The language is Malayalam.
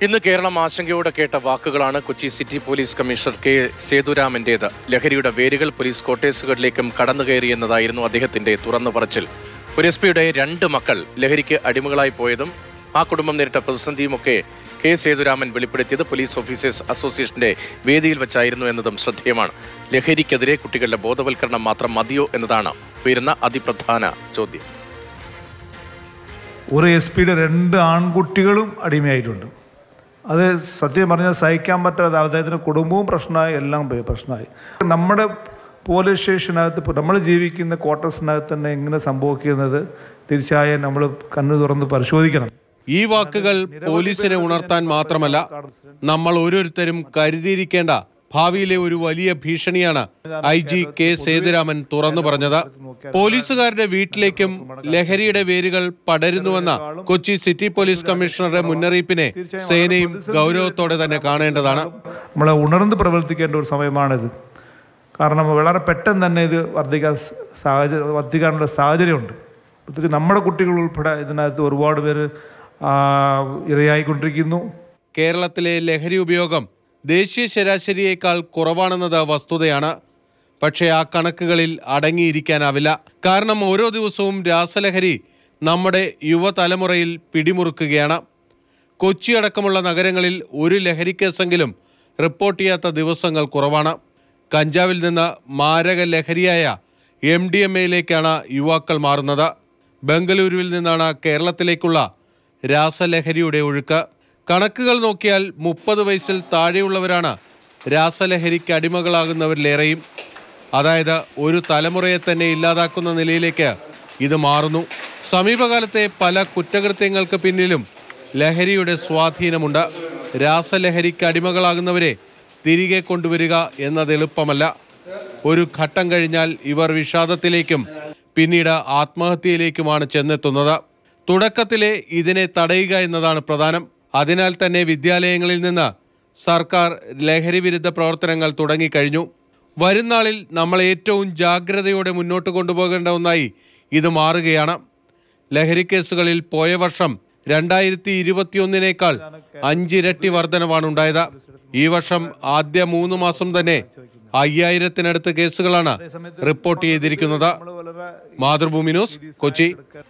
ഇന്ന് കേരളം ആശങ്കയോടെ കേട്ട വാക്കുകളാണ് Kochi city police commissioner K സേതുരാമന്റേത് ലഹരിയുടെ വേരുകൾ പോലീസ് ക്വാർട്ടേഴ്സുകളിലേക്കും കടന്നു കയറിയെന്നതായിരുന്നു അദ്ദേഹത്തിന്റെ തുറന്നു പറച്ചിൽ ഒരു എസ് പിയുടെ രണ്ട് മക്കൾ ലഹരിക്ക് അടിമകളായി പോയതും ആ കുടുംബം നേരിട്ട പ്രതിസന്ധിയുമൊക്കെ കെ സേതുരാമൻ വെളിപ്പെടുത്തിയത് പോലീസ് ഓഫീസേഴ്സ് അസോസിയേഷന്റെ വേദിയിൽ വെച്ചായിരുന്നു എന്നതും ശ്രദ്ധേയമാണ് ലഹരിക്കെതിരെ കുട്ടികളുടെ ബോധവൽക്കരണം മാത്രം മതിയോ എന്നതാണ് ഉയരുന്ന അതിപ്രധാന ചോദ്യം ഒരു എസ് പിയുടെ രണ്ട് ആൺകുട്ടികളും അടിമയായിട്ടുണ്ട് അത് സത്യം പറഞ്ഞാൽ സഹിക്കാൻ പറ്റാതെ അദ്ദേഹത്തിൻ്റെ കുടുംബവും പ്രശ്നമായി എല്ലാം പോയി പ്രശ്നമായി നമ്മുടെ പോലീസ് സ്റ്റേഷനകത്ത് ഇപ്പോൾ നമ്മൾ ജീവിക്കുന്ന ക്വാർട്ടേഴ്സിനകത്ത് തന്നെ എങ്ങനെ സംഭവിക്കുന്നത് തീർച്ചയായും നമ്മൾ കണ്ണു തുറന്ന് പരിശോധിക്കണം ഈ വാക്കുകൾ പോലീസിനെ ഉണർത്താൻ മാത്രമല്ല നമ്മൾ ഓരോരുത്തരും കരുതിയിരിക്കേണ്ട ഭാവിയിലെ ഒരു വലിയ ഭീഷണിയാണ് ഐ ജി കെ സേതുരാമൻ തുറന്നു പറഞ്ഞത് പോലീസുകാരുടെ വീട്ടിലേക്കും ലഹരിയുടെ വേരുകൾ പടരുന്നുവെന്ന കൊച്ചി സിറ്റി പോലീസ് കമ്മീഷണറുടെ മുന്നറിയിപ്പിനെ സേനയും ഗൗരവത്തോടെ തന്നെ കാണേണ്ടതാണ് നമ്മൾ ഉണർന്ന് പ്രവർത്തിക്കേണ്ട ഒരു സമയമാണിത് കാരണം വളരെ പെട്ടെന്ന് തന്നെ ഇത് വർദ്ധിക്കാൻ സാഹചര്യം വർദ്ധിക്കാനുള്ള സാഹചര്യമുണ്ട് പ്രത്യേകിച്ച് നമ്മുടെ കുട്ടികൾ ഉൾപ്പെടെ ഇതിനകത്ത് ഒരുപാട് പേര് ആ, ഇരയായിക്കൊണ്ടിരിക്കുന്നു കേരളത്തിലെ ലഹരി ഉപയോഗം ദേശീയ ശരാശരിയേക്കാൾ കുറവാണെന്നത് വസ്തുതയാണ് പക്ഷേ ആ കണക്കുകളിൽ അടങ്ങിയിരിക്കാനാവില്ല കാരണം ഓരോ ദിവസവും രാസലഹരി നമ്മുടെ യുവതലമുറയിൽ പിടിമുറുക്കുകയാണ് കൊച്ചി അടക്കമുള്ള നഗരങ്ങളിൽ ഒരു ലഹരിക്കേസെങ്കിലും റിപ്പോർട്ട് ചെയ്യാത്ത ദിവസങ്ങൾ കുറവാണ് കഞ്ചാവിൽ നിന്ന് മാരക ലഹരിയായ എം ഡി എം എയിലേക്കാണ് യുവാക്കൾ മാറുന്നത് ബംഗളൂരുവിൽ നിന്നാണ് കേരളത്തിലേക്കുള്ള രാസലഹരിയുടെ ഒഴുക്ക് കണക്കുകൾ നോക്കിയാൽ മുപ്പത് വയസ്സിൽ താഴെയുള്ളവരാണ് രാസലഹരിക്ക് അടിമകളാകുന്നവരിലേറെയും അതായത് ഒരു തലമുറയെ തന്നെ ഇല്ലാതാക്കുന്ന നിലയിലേക്ക് ഇത് മാറുന്നു സമീപകാലത്തെ പല കുറ്റകൃത്യങ്ങൾക്ക് പിന്നിലും ലഹരിയുടെ സ്വാധീനമുണ്ട് രാസലഹരിക്ക് അടിമകളാകുന്നവരെ തിരികെ കൊണ്ടുവരിക എന്നത് എളുപ്പമല്ല ഒരു ഘട്ടം കഴിഞ്ഞാൽ ഇവർ വിഷാദത്തിലേക്കും പിന്നീട് ആത്മഹത്യയിലേക്കുമാണ് ചെന്നെത്തുന്നത് തുടക്കത്തിലെ ഇതിനെ തടയുക എന്നതാണ് പ്രധാനം അതിനാൽ തന്നെ വിദ്യാലയങ്ങളിൽ നിന്ന് സർക്കാർ ലഹരി വിരുദ്ധ പ്രവർത്തനങ്ങൾ തുടങ്ങിക്കഴിഞ്ഞു വരുംനാളിൽ നമ്മൾ ഏറ്റവും ജാഗ്രതയോടെ മുന്നോട്ട് കൊണ്ടുപോകേണ്ട ഒന്നായി ഇത് മാറുകയാണ് ലഹരി കേസുകളിൽ പോയ വർഷം രണ്ടായിരത്തി ഇരുപത്തിയൊന്നിനേക്കാൾ അഞ്ചിരട്ടി വർധനവാണ് ഉണ്ടായത് ഈ വർഷം ആദ്യ മൂന്ന് മാസം തന്നെ അയ്യായിരത്തിനടുത്ത് കേസുകളാണ് റിപ്പോർട്ട് ചെയ്തിരിക്കുന്നത് മാതൃഭൂമി ന്യൂസ് കൊച്ചി